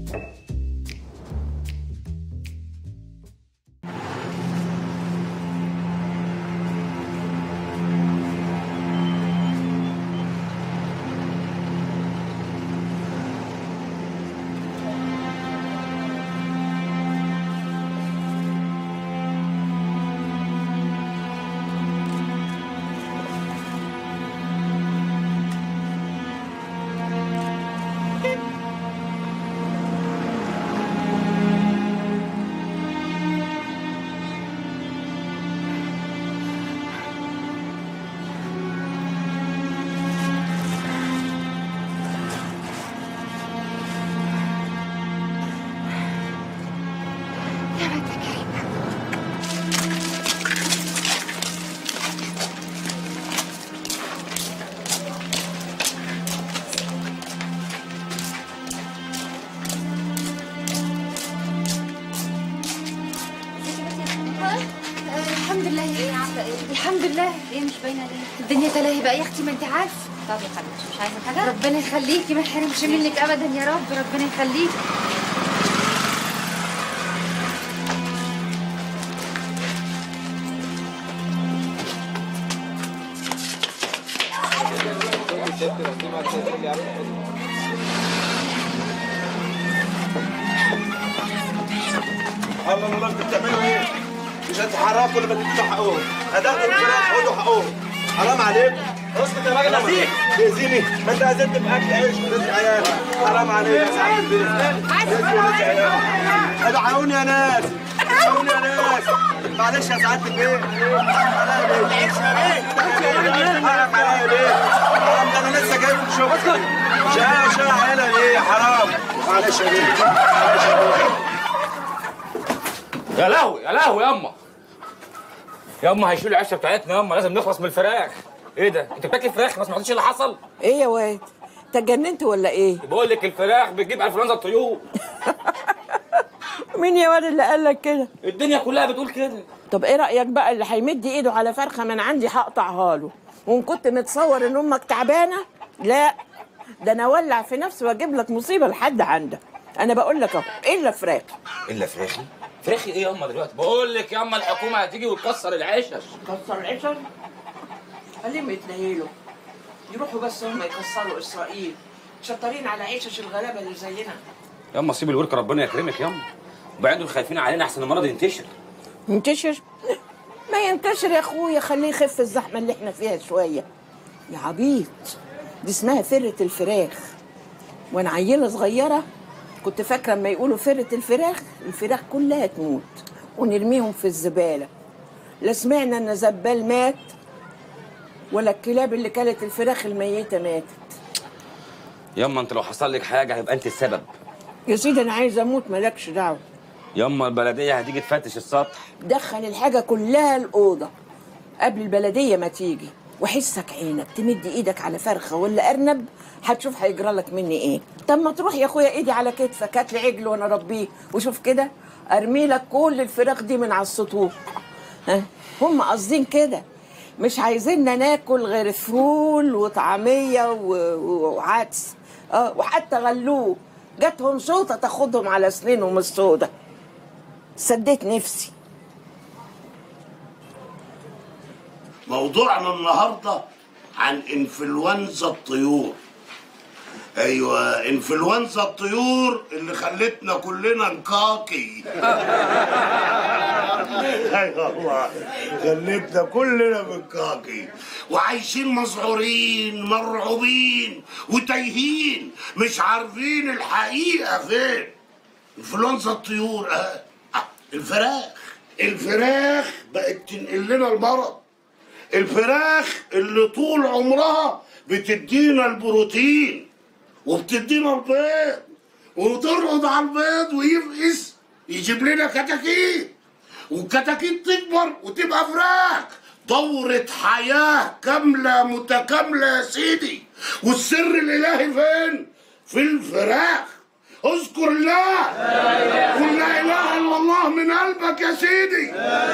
الحمد لله ايه عامله ايه؟ الحمد لله ايه مش باينه ليه؟ الدنيا تلاهي بقى يا اختي ما انت عارفه طب يا حبيبتي مش عايزه حاجه؟ ربنا يخليكي ما يحرمش منك ابدا يا رب ربنا يخليكي الله الله انتوا بتعملوا ايه؟ مش هتتحركوا ولا بدكوا حقهم هتاخدوا الفراخ خدوا حقهم حرام عليكم اسكت يا راجل اذيك تاذيني ما انت اذيت باكل عيش ورزق عيالي حرام عليك يا سعد البيت رزق ورزق عيالي ادعوني يا ناس ادعوني يا ناس معلش يا سعاده البيت حرام عليا يا بيه حرام عليا يا بيه حرام ده انا لسه جاي من شغل شقه شقه عيالي ليه حرام معلش يا بيه معلش يا بيه يا لهوي يا لهوي ياما ياما هيشيلوا العشه بتاعتنا ياما لازم نخلص من الفراخ ايه ده انت بتاكل فراخ ما سمعتش اللي حصل ايه يا واد انت اتجننت ولا ايه بقول لك الفراخ بتجيب انفلونزا الطيور مين يا واد اللي قال لك كده الدنيا كلها بتقول كده طب ايه رايك بقى اللي هيمد ايده على فرخه من عندي هقطعها له وان كنت متصور ان امك تعبانه لا ده انا اولع في نفسي واجيب لك مصيبه لحد عندك انا بقول لك اهو الا فراخ الا فراخي فراخي ايه ياما دلوقتي بقول لك ياما الحكومه هتيجي وتكسر العشش كسر العشر خليهم يتنيلوا يروحوا بس هم يكسروا اسرائيل شطارين على عيشش الغلابه اللي زينا ياما سيب الورك ربنا يكرمك ياما وبعدين خايفين علينا احسن المرض ينتشر ينتشر ما ينتشر يا اخويا خليه يخف الزحمه اللي احنا فيها شويه يا عبيط دي اسمها فرة الفراخ وانا عيله صغيره كنت فاكره اما يقولوا فرة الفراخ الفراخ كلها تموت ونرميهم في الزباله لا سمعنا ان زبال مات ولا الكلاب اللي كلت الفراخ الميته ماتت ياما انت لو حصل لك حاجه هيبقى انت السبب يا سيدي انا عايزه اموت مالكش دعوه ياما البلديه هتيجي تفتش السطح دخل الحاجة كلها الأوضة قبل البلدية ما تيجي وحسك عينك تمد ايدك على فرخة ولا أرنب هتشوف هيجرى لك مني ايه طب ما تروح يا اخويا ايدي على كتفك هات لي عجل وانا ربيه وشوف كده ارمي لك كل الفراخ دي من على السطوح ها هم قاصدين كده مش عايزيننا ناكل غير فول وطعمية و- وعدس اه وحتى غلوه جاتهم شوطة تاخدهم على سنينهم السودة سديت نفسي موضوعنا النهارده عن انفلونزا الطيور ايوه انفلونزا الطيور اللي خلتنا كلنا نكاكي ايوه والله خلتنا كلنا بنكاكي وعايشين مذعورين مرعوبين وتايهين مش عارفين الحقيقه فين انفلونزا الطيور اه آه، الفراخ الفراخ بقت تنقل لنا المرض الفراخ اللي طول عمرها بتدينا البروتين وبتدينا البيض وترقد على البيض ويفقس يجيب لنا كتاكيت والكتاكيت تكبر وتبقى فراخ دورة حياة كاملة متكاملة يا سيدي والسر الإلهي فين؟ في الفراخ اذكر الله قل لا إله إلا الله من قلبك يا سيدي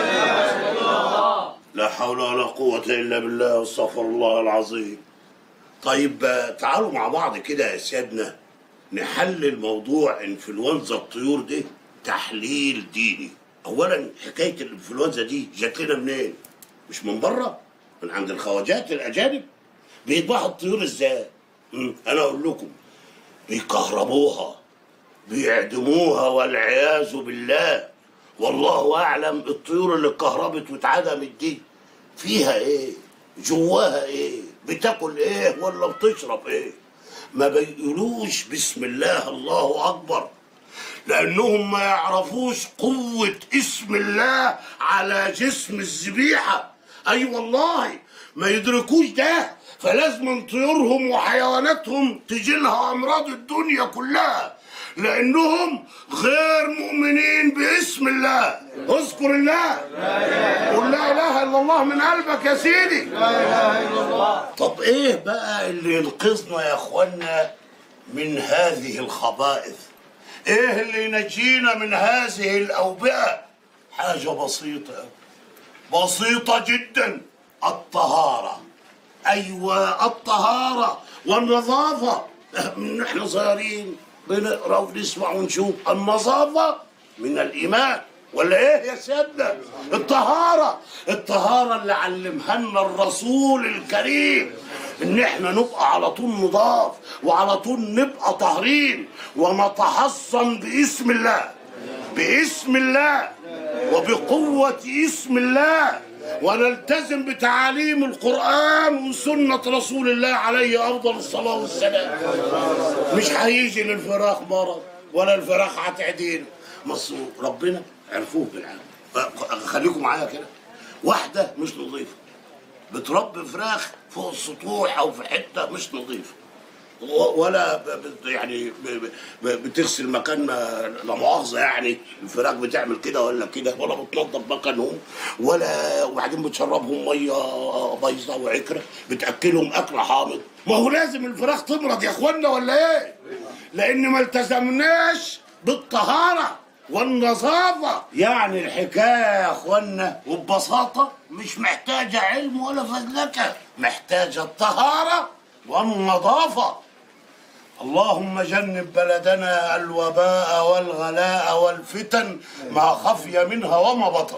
لا حول ولا قوة إلا بالله استغفر الله العظيم طيب آه، تعالوا مع بعض كده يا سيادنا نحلل موضوع انفلونزا الطيور ده تحليل ديني اولا حكايه الانفلونزا دي جات لنا منين مش من بره من عند الخواجات الاجانب بيذبحوا الطيور ازاي مم، انا اقول لكم بيكهربوها بيعدموها والعياذ بالله والله اعلم الطيور اللي اتكهربت واتعدمت دي فيها ايه جواها ايه بتاكل ايه ولا بتشرب ايه ما بيقولوش بسم الله الله اكبر لانهم ما يعرفوش قوة اسم الله على جسم الذبيحة اي والله ما يدركوش ده فلازم طيورهم وحيواناتهم تجي لها امراض الدنيا كلها لانهم غير مؤمنين باسم الله اذكر الله قل لا اله الا الله من قلبك يا سيدي طب ايه بقى اللي ينقذنا يا اخوانا من هذه الخبائث ايه اللي ينجينا من هذه الاوبئه حاجه بسيطه بسيطه جدا الطهاره ايوه الطهاره والنظافه من احنا صغيرين بنقرا ونسمع ونشوف النظافه من الايمان ولا ايه يا سيادنا الطهاره الطهاره اللي علمها لنا الرسول الكريم ان احنا نبقى على طول نضاف وعلى طول نبقى طاهرين ونتحصن باسم الله باسم الله وبقوة اسم الله ونلتزم بتعاليم القرآن وسنة رسول الله عليه أفضل الصلاة والسلام مش هيجي للفراخ مرض ولا الفراخ هتعدينا مصر ربنا عرفوه بالعالم خليكم معايا كده واحدة مش نظيفة بتربي فراخ فوق السطوح او في حته مش نظيفه و- ولا ب- ب- يعني ب- ب- بتغسل مكان ما- لا مؤاخذه يعني الفراخ بتعمل كده ولا كده ولا بتنظف مكانهم ولا وبعدين بتشربهم ميه بيضاء وعكره بتاكلهم اكل حامض ما هو لازم الفراخ تمرض يا اخوانا ولا ايه؟ لان ما التزمناش بالطهاره والنظافة يعني الحكاية يا اخوانا وببساطة مش محتاجة علم ولا فزلكة محتاجة الطهارة والنظافة اللهم جنب بلدنا الوباء والغلاء والفتن ما خفي منها وما بطن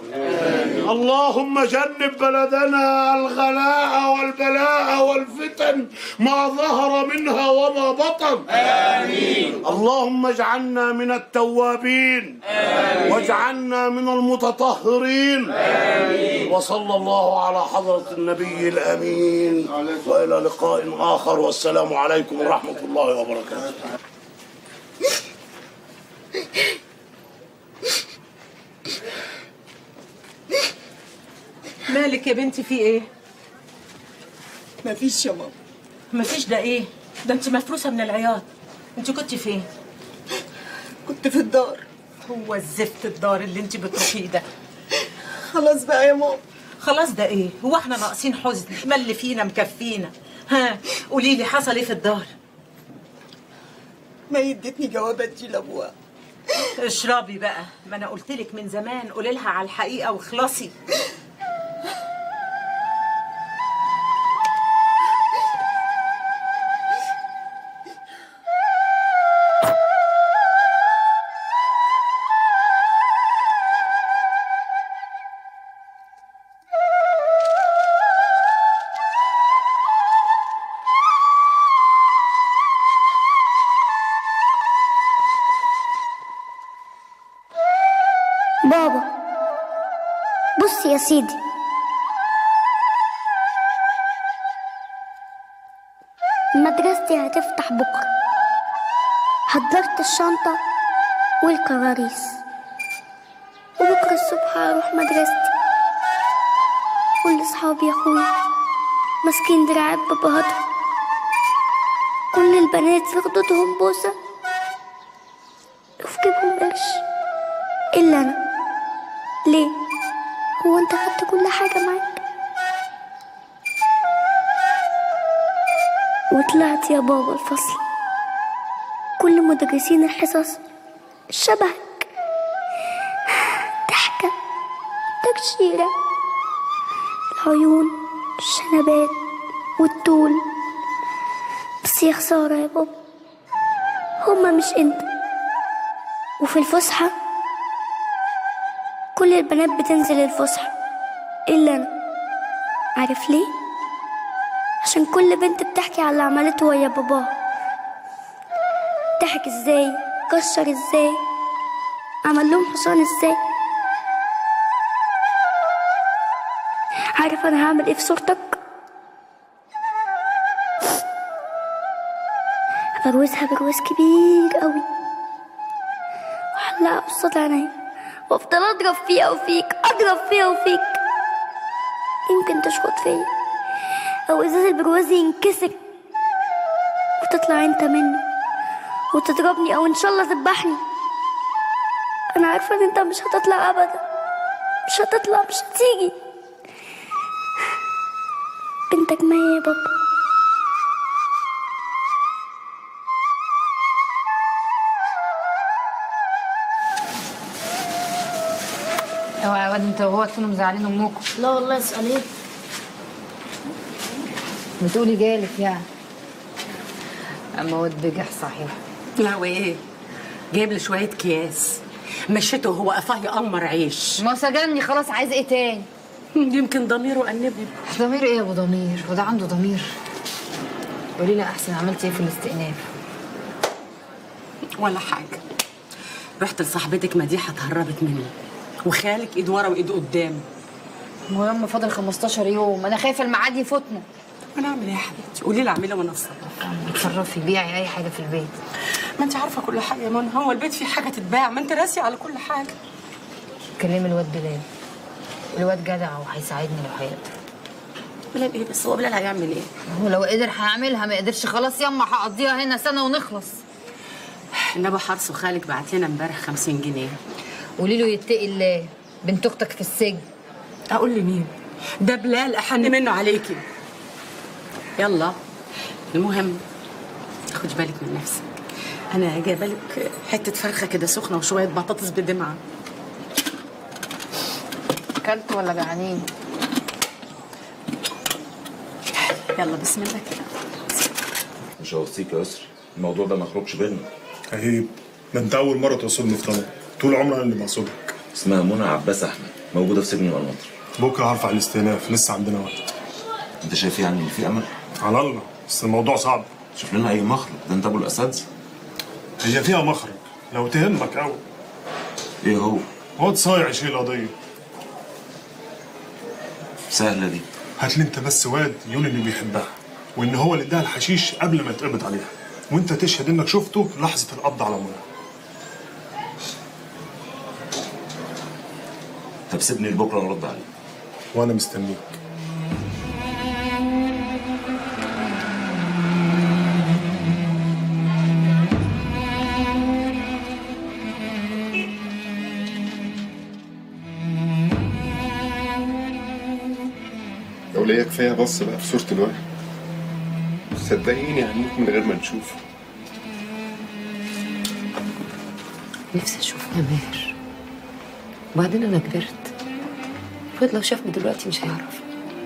اللهم جنب بلدنا الغلاء والبلاء والفتن ما ظهر منها وما بطن آمين اللهم اجعلنا من التوابين واجعلنا من المتطهرين آمين وصلى الله على حضرة النبي الأمين وإلى لقاء آخر والسلام عليكم ورحمة الله وبركاته مالك يا بنتي في ايه؟ مفيش يا ماما مفيش ده ايه؟ ده انت مفروسه من العياط انت كنت فين؟ كنت في الدار هو الزفت الدار اللي انت بتروحيه ده خلاص بقى يا ماما خلاص ده ايه؟ هو احنا ناقصين حزن ما اللي فينا مكفينا ها قولي لي حصل ايه في الدار؟ ما يدتني جوابات دي لابوها اشربي بقى ما انا قلت لك من زمان قولي لها على الحقيقه واخلصي بابا بص يا سيدي مدرستي هتفتح بكرة حضرت الشنطة والكراريس وبكرة الصبح هروح مدرستي كل صحابي يا اخويا ماسكين دراعات باباهاتهم كل البنات في خدودهم بوسة وفي جيبهم قرش إلا أنا ليه؟ هو أنت خدت كل حاجة معاك؟ وطلعت يا بابا الفصل كل مدرسين الحصص شبهك ضحكة تكشيرة العيون الشنبات والطول بس يا خسارة يا بابا هما مش انت وفي الفسحة كل البنات بتنزل الفسحة إلا أنا عارف ليه؟ عشان كل بنت بتحكي على اللي عملته ويا باباها ضحك ازاي كشر ازاي عمل لهم حصان ازاي عارف انا هعمل ايه في صورتك هبروزها برواز كبير قوي وحلقها قصاد عينيا وافضل اضرب فيها وفيك اضرب فيها وفيك يمكن تشخط فيا او ازاز البرواز ينكسر وتطلع انت منه وتضربني او ان شاء الله تذبحني انا عارفه ان انت مش هتطلع ابدا مش هتطلع مش هتيجي بنتك ما يا بابا اوعى يا واد انت وهو تكونوا مزعلين امكم لا والله اسال ايه بتقولي جالك يعني اما واد بجح صحيح لا وايه جايب لي شويه اكياس مشيته وهو قفاه يقمر عيش ما هو سجني خلاص عايز ايه تاني يمكن ضميره أنبه ضمير ايه يا ابو ضمير هو ده عنده ضمير قولي لي احسن عملت ايه في الاستئناف ولا حاجه رحت لصاحبتك مديحه اتهربت مني وخالك ايد ورا وايد قدام هو يوم فاضل 15 يوم انا خايفه الميعاد يفوتنا انا اعمل ايه يا حبيبتي قولي لي اعملها وانا اتصرف اتصرفي بيعي اي حاجه في البيت ما انت عارفه كل حاجه يا منى هو البيت فيه حاجه تتباع ما انت راسي على كل حاجه كلمي الواد بلال الواد جدع وهيساعدني لو هيقدر بلال ايه بس هو بلال هيعمل ايه هو لو قدر هيعملها ما قدرش خلاص يما هقضيها هنا سنه ونخلص النبي حرص وخالك بعت لنا امبارح 50 جنيه قولي له يتقي الله بنت اختك في السجن اقول لمين ده بلال احن منه عليكي يلا المهم خدي بالك من نفسك انا جايبه لك حته فرخه كده سخنه وشويه بطاطس بدمعه اكلت ولا جعانين يلا بسم الله كده مش هوصيك يا يسري الموضوع ده ما يخرجش بينا عيب ده انت اول مره توصلني في طلب طول عمري انا اللي بقصدك اسمها منى عباس احمد موجوده في سجن المناطر بكره هرفع الاستئناف لسه عندنا وقت انت شايف يعني ان في امل على الله بس الموضوع صعب شوف لنا اي مخرج ده انت ابو الاساتذه هي فيها مخرج لو تهمك قوي ايه هو واد صايع يشيل القضيه سهله دي هات لي انت بس واد يقول انه بيحبها وان هو اللي اداها الحشيش قبل ما يتقبض عليها وانت تشهد انك شفته لحظه القبض على منى طب سيبني لبكره نرد عليه وانا مستنيك لو ليا كفايه بص بقى في صوره الورق صدقيني هنموت من غير ما نشوفه نفسي اشوف ماهر وبعدين انا كبرت فضل لو شافني دلوقتي مش هيعرف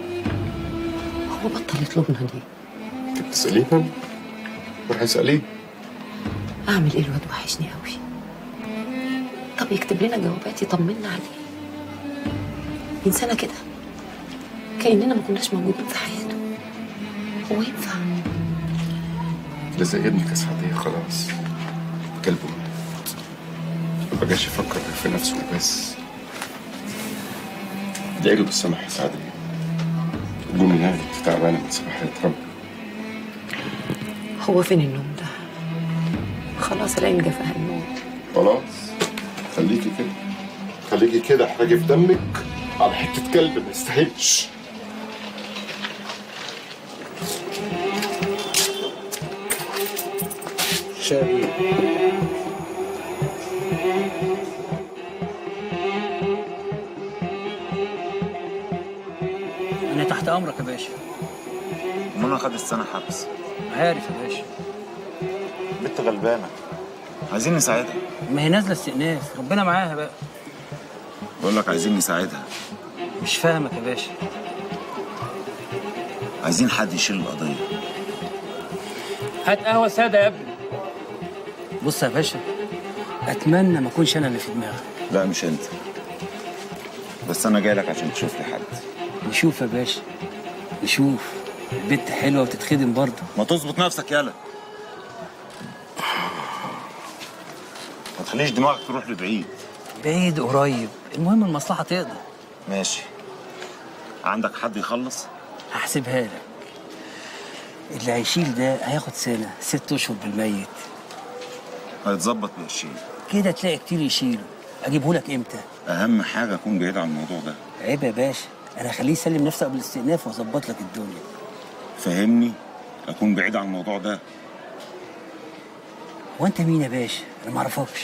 هو بطل يطلبنا ليه انت بتساليه انا روح اساليه اعمل ايه الواد وحشني قوي طب يكتب لنا جوابات يطمنا عليه من سنه كده كاننا ما كناش موجودين في حياته هو ينفع اللي زي ابنك يا سعدية خلاص كلبه ما بقاش يفكر غير في نفسه وبس ادعي له بالسماح يا سعدية قومي نامي انت تعبانة من صباحية ربنا هو فين النوم ده خلاص العين جفاها النوم خلاص خليكي كده خليكي كده احرجي في دمك على حتة كلب ما يستاهلش شاي انا تحت امرك يا باشا منى خدت سنة حبس عارف يا باشا بنت غلبانة عايزين نساعدها ما هي نازله استئناف ربنا معاها بقى بقول لك عايزين نساعدها مش فاهمك يا باشا عايزين حد يشيل القضية هات قهوه ساده يا ابني بص يا باشا اتمنى ما اكونش انا اللي في دماغك لا مش انت بس انا جاي لك عشان تشوف لي حد نشوف يا باشا نشوف البت حلوه وتتخدم برضه ما تظبط نفسك يالا ما تخليش دماغك تروح لبعيد بعيد قريب المهم المصلحه تقدر ماشي عندك حد يخلص هحسبها لك اللي هيشيل ده هياخد سنه ست اشهر بالميت هيتظبط بقرشين كده تلاقي كتير يشيله اجيبه لك امتى اهم حاجه اكون بعيد عن الموضوع ده عيب يا باشا انا هخليه يسلم نفسه قبل الاستئناف واظبط لك الدنيا فهمني اكون بعيد عن الموضوع ده هو انت مين يا باشا انا ما اعرفكش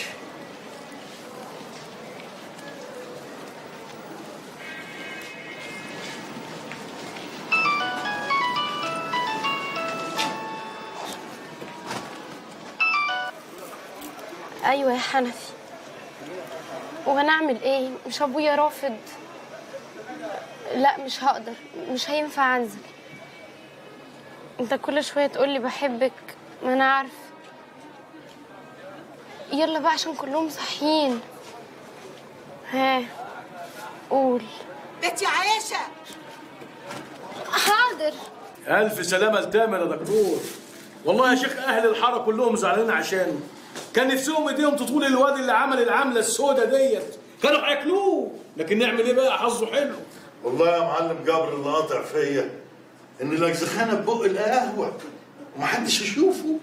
ايوه يا حنفي وانا اعمل ايه مش ابويا رافض لا مش هقدر مش هينفع انزل انت كل شويه تقولي بحبك ما انا عارف يلا بقى عشان كلهم صاحيين ها قول بنتي عايشه حاضر ألف سلامة لتامر يا دكتور والله يا شيخ أهل الحارة كلهم زعلانين عشانه كان نفسهم ايديهم تطول الواد اللي عمل العملة السوداء ديت كانوا هياكلوه لكن نعمل ايه بقى حظه حلو والله يا معلم جابر اللي قاطع فيا ان الاجزخانه ببق القهوه ومحدش يشوفه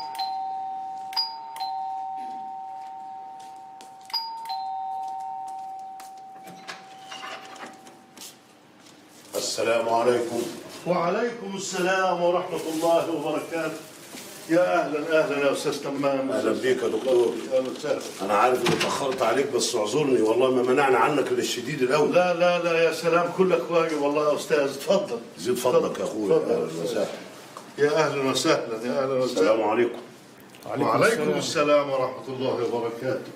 السلام عليكم وعليكم السلام ورحمه الله وبركاته يا اهلا اهلا يا استاذ تمام اهلا بيك يا دكتور اهلا وسهلا انا عارف اني اتاخرت عليك بس اعذرني والله ما منعنا عنك الا الشديد الاول لا لا لا يا سلام كلك واجب والله يا استاذ اتفضل زيد فضلك يا اخويا اتفضل. اهلا وسهلا يا اهلا وسهلا يا اهلا وسهلا السلام عليكم وعليكم السلام ورحمه الله وبركاته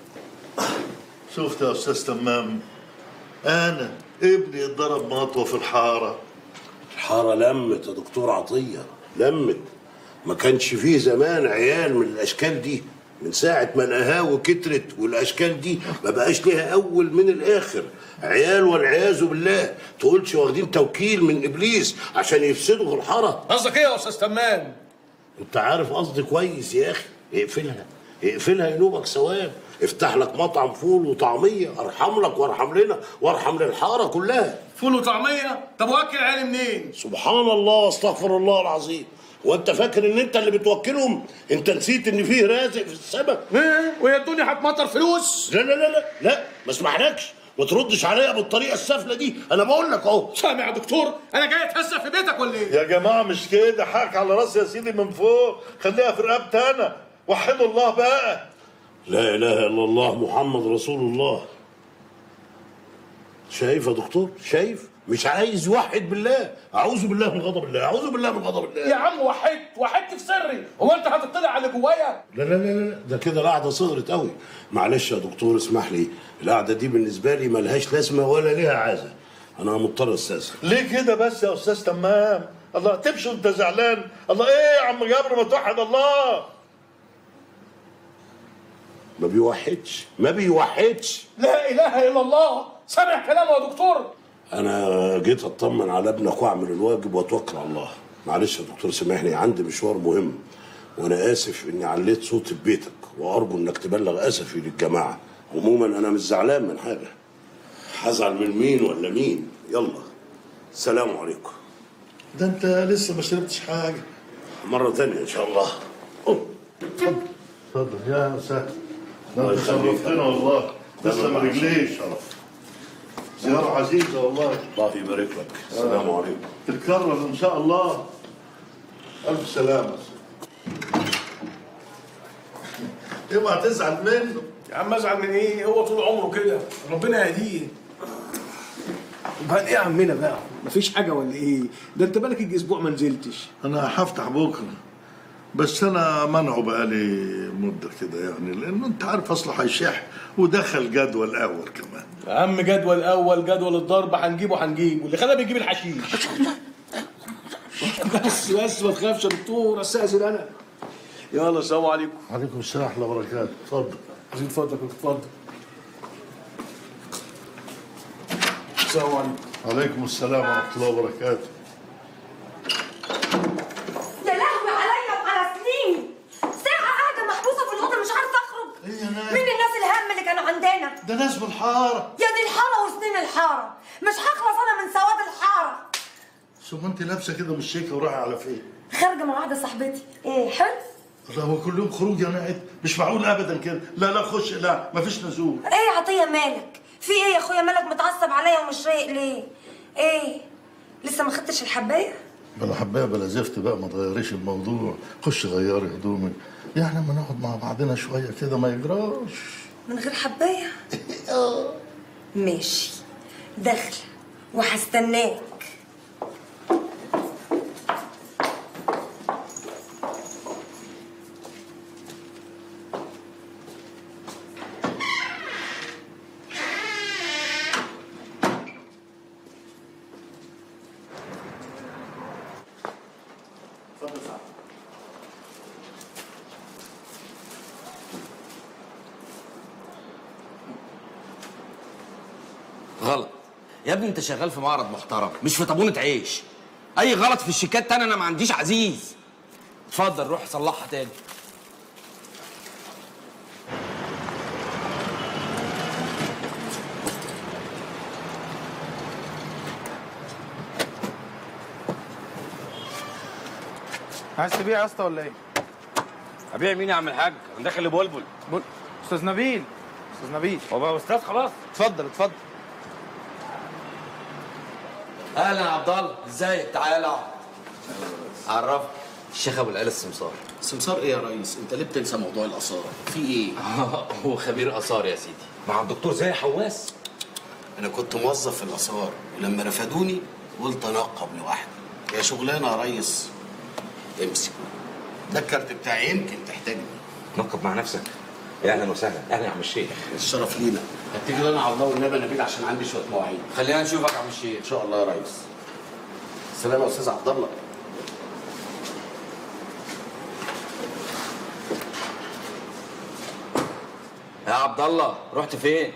شفت يا استاذ تمام انا ابني اتضرب مطوه في الحاره الحاره لمت يا دكتور عطيه لمت ما كانش فيه زمان عيال من الاشكال دي من ساعة ما القهاوي كترت والأشكال دي ما بقاش ليها أول من الآخر عيال والعياذ بالله تقولش واخدين توكيل من إبليس عشان يفسدوا في الحارة قصدك ايه يا استاذ تمام أنت عارف قصدي كويس يا أخي اقفلها اقفلها ينوبك ثواب افتح لك مطعم فول وطعمية ارحم لك وارحم لنا وارحم للحارة كلها فول وطعمية طب واكل عيالي منين سبحان الله واستغفر الله العظيم وانت فاكر ان انت اللي بتوكلهم انت نسيت ان فيه رازق في السماء ايه وهي الدنيا هتمطر فلوس لا لا لا لا لا ما اسمحلكش ما تردش عليا بالطريقه السافله دي انا بقول لك اهو سامع يا دكتور انا جاي اتهزق في بيتك ولا ايه يا جماعه مش كده حق على راسي يا سيدي من فوق خليها في رقبتي انا وحدوا الله بقى لا اله الا الله محمد رسول الله شايف يا دكتور شايف مش عايز يوحد بالله اعوذ بالله من غضب الله اعوذ بالله من غضب الله يا عم وحدت وحدت في سري هو انت هتطلع على اللي جوايا لا لا لا لا ده كده القعده صغرت قوي معلش يا دكتور اسمح لي القعده دي بالنسبه لي ملهاش لازمه ولا ليها عازه انا مضطر استاذن ليه كده بس يا استاذ تمام الله تمشي وانت زعلان الله ايه يا عم جابر ما توحد الله ما بيوحدش ما بيوحدش لا اله الا الله سامع كلامه يا دكتور انا جيت اطمن على ابنك واعمل الواجب واتوكل على الله معلش يا دكتور سامحني عندي مشوار مهم وانا اسف اني عليت صوتي في بيتك وارجو انك تبلغ اسفي للجماعه عموما انا مش زعلان من حاجه هزعل من مين ولا مين يلا سلام عليكم ده انت لسه ما شربتش حاجه مره ثانيه ان شاء الله اتفضل يا سهل ده الله انت يخليك. شرفتنا والله لسه ما رجليش زيارة عزيزة والله الله يبارك لك السلام عليكم تتكرر ان شاء الله الف سلامة اوعى تزعل منه يا عم ازعل من ايه هو طول عمره كده ربنا يهديه وبعد ايه يا عمنا بقى مفيش حاجه ولا ايه ده انت بالك يجي اسبوع ما نزلتش انا هفتح بكره بس انا منعه بقالي مده كده يعني لانه انت عارف اصله هيشح ودخل جدول اول كمان يا عم جدول اول جدول الضرب هنجيبه هنجيبه اللي خلاه بيجيب الحشيش بس بس ما تخافش يا دكتور استاذن انا يلا السلام عليكم عليكم السلام ورحمه الله وبركاته اتفضل زين فضلك اتفضل السلام عليكم عليكم السلام ورحمه الله وبركاته يا لهوي عليا وعلى سنيني ساعة قاعدة محبوسة في الأوضة مش عارفة أخرج مين الناس الهم اللي كانوا عندنا؟ ده ناس بالحاره يا دي الحارة وسنين الحارة مش هخلص أنا من سواد الحارة ثم انت لابسه كده مش شيكه ورايحه على فين؟ خارجة مع واحدة صاحبتي إيه حلو؟ لا هو كل يوم خروج يا نائب مش معقول ابدا كده لا لا خش لا مفيش نزول إيه يا عطية مالك؟ في إيه يا أخويا مالك متعصب عليا ومش رايق ليه؟ إيه؟ لسه ما خدتش الحباية؟ بلا حبايه بلا زفت بقى ما تغيريش الموضوع خش غيري هدومك يعني اما نقعد مع بعضنا شويه كده ما يجراش من غير حباية؟ ماشي داخلة وهستناك غلط يا ابني انت شغال في معرض محترم مش في طابونه عيش اي غلط في الشيكات تاني انا ما عنديش عزيز اتفضل روح صلحها تاني عايز تبيع يا اسطى ولا ايه؟ ابيع مين يا عم الحاج؟ انا داخل لبلبل بل... استاذ نبيل استاذ نبيل هو بقى استاذ خلاص اتفضل اتفضل اهلا يا عبد الله ازيك تعالى اقعد عرفك الشيخ ابو العيال السمسار سمسار ايه يا ريس؟ انت ليه بتنسى موضوع الاثار؟ في ايه؟ هو خبير اثار يا سيدي مع الدكتور زي حواس انا كنت موظف في الاثار ولما رفدوني قلت انقب لوحدي يا شغلانه يا ريس امسك ده الكارت بتاعي يمكن تحتاجني نقب مع نفسك يا اهلا وسهلا اهلا يا عم الشيخ الشرف لينا هتيجي لنا على الله والنبي نبيل عشان عندي شويه مواعيد خلينا نشوفك يا عم الشيخ ان شاء الله يا ريس سلام يا استاذ عبد الله يا عبد الله رحت فين؟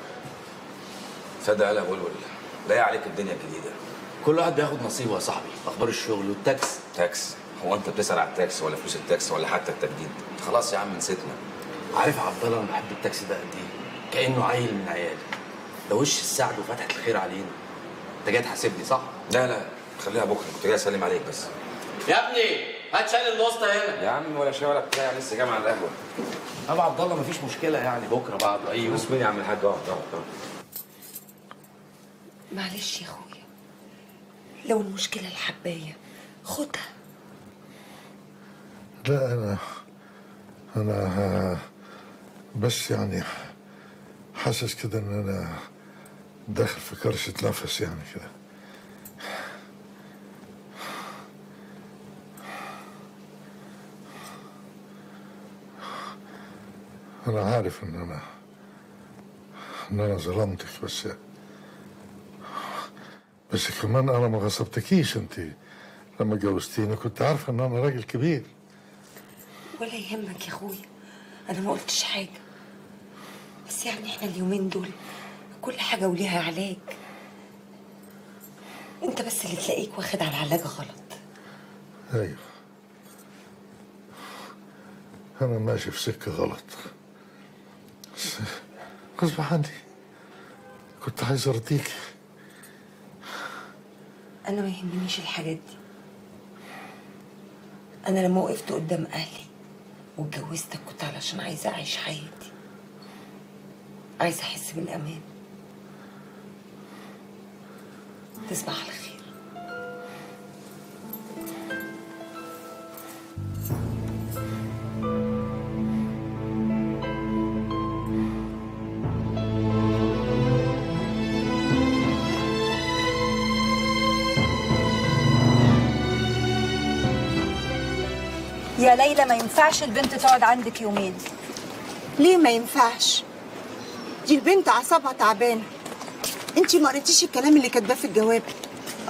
صدق يا بلبل ضايق عليك الدنيا الجديده كل واحد بياخد نصيبه يا صاحبي اخبار الشغل والتاكس تاكس هو انت بتسال على التاكس ولا فلوس التاكس ولا حتى التجديد خلاص يا عم نسيتنا عارف يا عبد الله انا بحب التاكسي ده قد ايه؟ كانه عيل من عيالي ده وش السعد وفتحه الخير علينا انت جاي تحاسبني صح؟ لا لا خليها بكره كنت جاي اسلم عليك بس يا ابني هات شايل الوسطى هنا يا عم ولا شاي ولا بتاع لسه جاي على القهوه ابو عبد الله مفيش مشكله يعني بكره بعده اي يوم فلوس مين يا عم الحاج اقعد اقعد اقعد معلش يا اخويا لو المشكلة الحباية خدها لا انا انا بس يعني حاسس كده ان انا داخل في كرشة نفس يعني كده انا عارف ان انا ان انا ظلمتك بس بس كمان انا ما غصبتكيش انت لما جوزتيني كنت عارفه ان انا راجل كبير ولا يهمك يا اخويا انا ما قلتش حاجة بس يعني احنا اليومين دول كل حاجة وليها علاج انت بس اللي تلاقيك واخد على العلاج غلط ايوه انا ماشي في سكه غلط بس غصب عني كنت عايز ارضيك انا ما يهمنيش الحاجات دي انا لما وقفت قدام اهلي واتجوزتك كنت علشان عايزه اعيش حياتي عايزه احس بالامان تصبح على خير يا ليلى ما ينفعش البنت تقعد عندك يومين ليه ما ينفعش دي البنت اعصابها تعبانه انت ما قريتيش الكلام اللي كاتباه في الجواب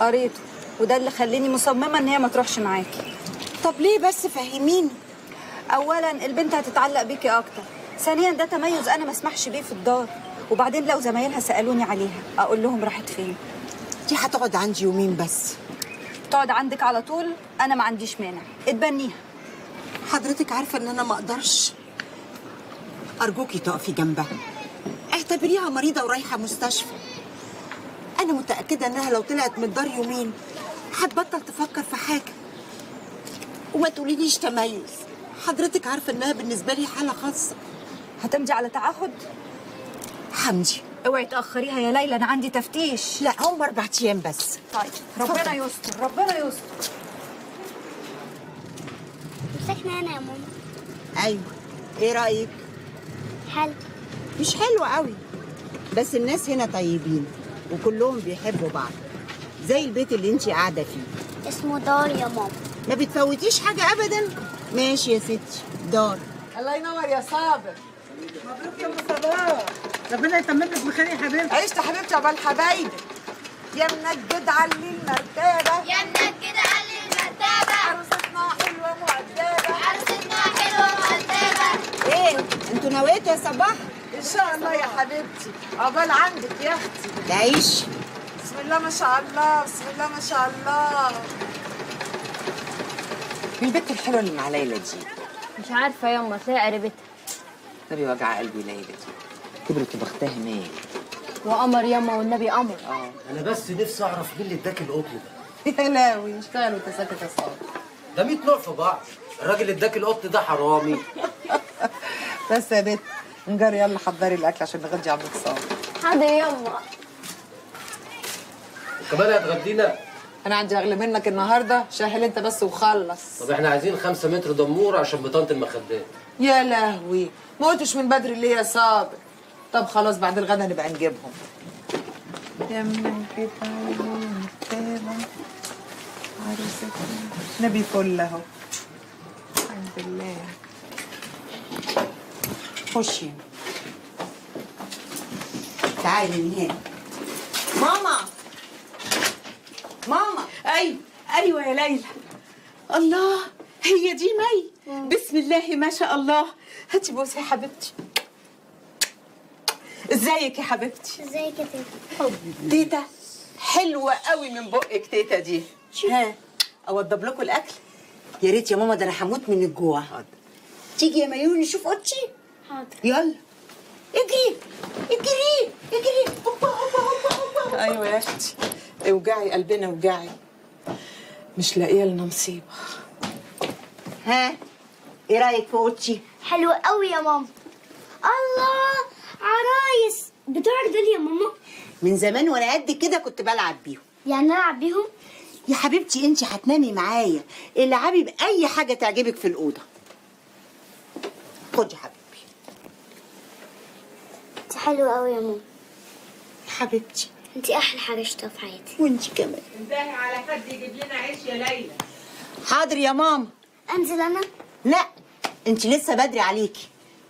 قريته وده اللي خلاني مصممه ان هي ما تروحش معاكي طب ليه بس فهميني اولا البنت هتتعلق بيكي اكتر ثانيا ده تميز انا ما اسمحش بيه في الدار وبعدين لو زمايلها سالوني عليها اقول لهم راحت فين دي هتقعد عندي يومين بس تقعد عندك على طول انا ما عنديش مانع اتبنيها حضرتك عارفه ان انا ما اقدرش ارجوكي تقفي جنبها اعتبريها مريضه ورايحه مستشفى انا متاكده انها لو طلعت من الدار يومين هتبطل تفكر في حاجه وما تقوليليش تميز حضرتك عارفه انها بالنسبه لي حاله خاصه هتمضي على تعهد همضي اوعي تاخريها يا ليلى انا عندي تفتيش لا هم اربع ايام بس طيب ربنا يستر ربنا يستر مسكنا انا يا ماما ايوه ايه رايك حلو مش حلو قوي بس الناس هنا طيبين وكلهم بيحبوا بعض زي البيت اللي انت قاعده فيه اسمه دار يا ماما ما بتفوتيش حاجه ابدا ماشي يا ستي دار الله ينور يا صابر مبروك يا ام صباح ربنا يتمم لك بخير يا حبيبتي عشت يا حبيبتي عقبال حبايبك يا منجد علي المرتبه يا منجد علي المرتبة عروستنا حلوه مؤدبه عروستنا حلوة مؤدبة ايه انتوا نويتوا يا صباح ان شاء الله يا حبيبتي عقبال عندك يا اختي تعيش بسم الله ما شاء الله بسم الله ما شاء الله البنت الحلوه اللي مع ليلى دي مش عارفة ياما تلاقي قريبتها نبي وجع قلبي ليلى دي كبرت وبختها مال وقمر ياما والنبي قمر اه انا بس نفسي اعرف مين اللي اداك القطن ده يا لاوي اشتغل وانت ساكت يا صابر ده 100 نوع في بعض الراجل اللي اداك القطن ده حرامي بس يا بنت نجري يلا حضري الاكل عشان نغدي عمك صابر حاضر ياما وكمان هتغدينا انا عندي اغلى منك النهارده شاهل انت بس وخلص طب احنا عايزين 5 متر دمور عشان بطانه المخدات يا لهوي ما قلتش من بدري ليه يا صابر طب خلاص بعد الغدا نبقى نجيبهم يا من كده مرتبة عروستنا نبي فل اهو الحمد لله خشي تعالي من هنا ماما ماما ايوه ايوه يا ليلى الله هي دي مي بسم الله ما شاء الله هاتي بوسي يا حبيبتي ازيك يا حبيبتي ازيك يا تيتا تيتا حلوه قوي من بقك تيتا دي ها اوضب لكم الاكل يا ريت يا ماما ده انا هموت من الجوع تيجي يا ميون نشوف اوضتي حاضر يلا اجري اجري اجري هوبا هوبا هوبا هوبا ايوه يا اختي اوجعي قلبنا اوجعي مش لاقيه لنا مصيبه ها ايه رايك في اوضتي حلو قوي يا ماما الله عرايس بتوعك دول يا ماما من زمان وانا قد كده كنت بلعب بيهم يعني العب بيهم يا حبيبتي انت هتنامي معايا العبي باي حاجه تعجبك في الاوضه خدي يا حبيبي انت حلوة قوي يا ماما حبيبتي انت احلى حاجة شفتها في حياتي وانت كمان انتهي على حد يجيب لنا عيش يا ليلى حاضر يا ماما انزل انا لا انت لسه بدري عليكي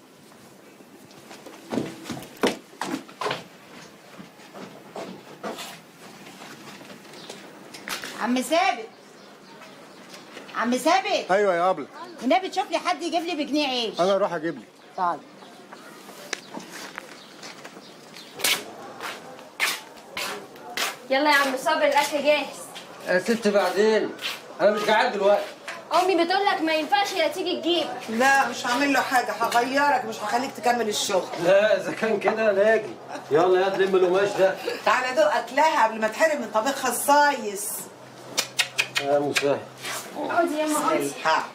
عم ثابت عم ثابت ايوه يا ابله والنبي تشوف لي حد يجيب لي بجنيه عيش انا اروح اجيب لي طيب يلا يا عم صابر الاكل جاهز يا ست بعدين انا مش قاعد دلوقتي امي بتقول لك ما ينفعش هي تيجي تجيب لا مش هعمل له حاجه هغيرك مش هخليك تكمل الشغل لا اذا كان كده انا اجي يلا يا تلم القماش ده تعالى دوق اكلها قبل ما تحرم من طبيخها الصايص يا مسهل اقعدي يا ماما اقعدي الحق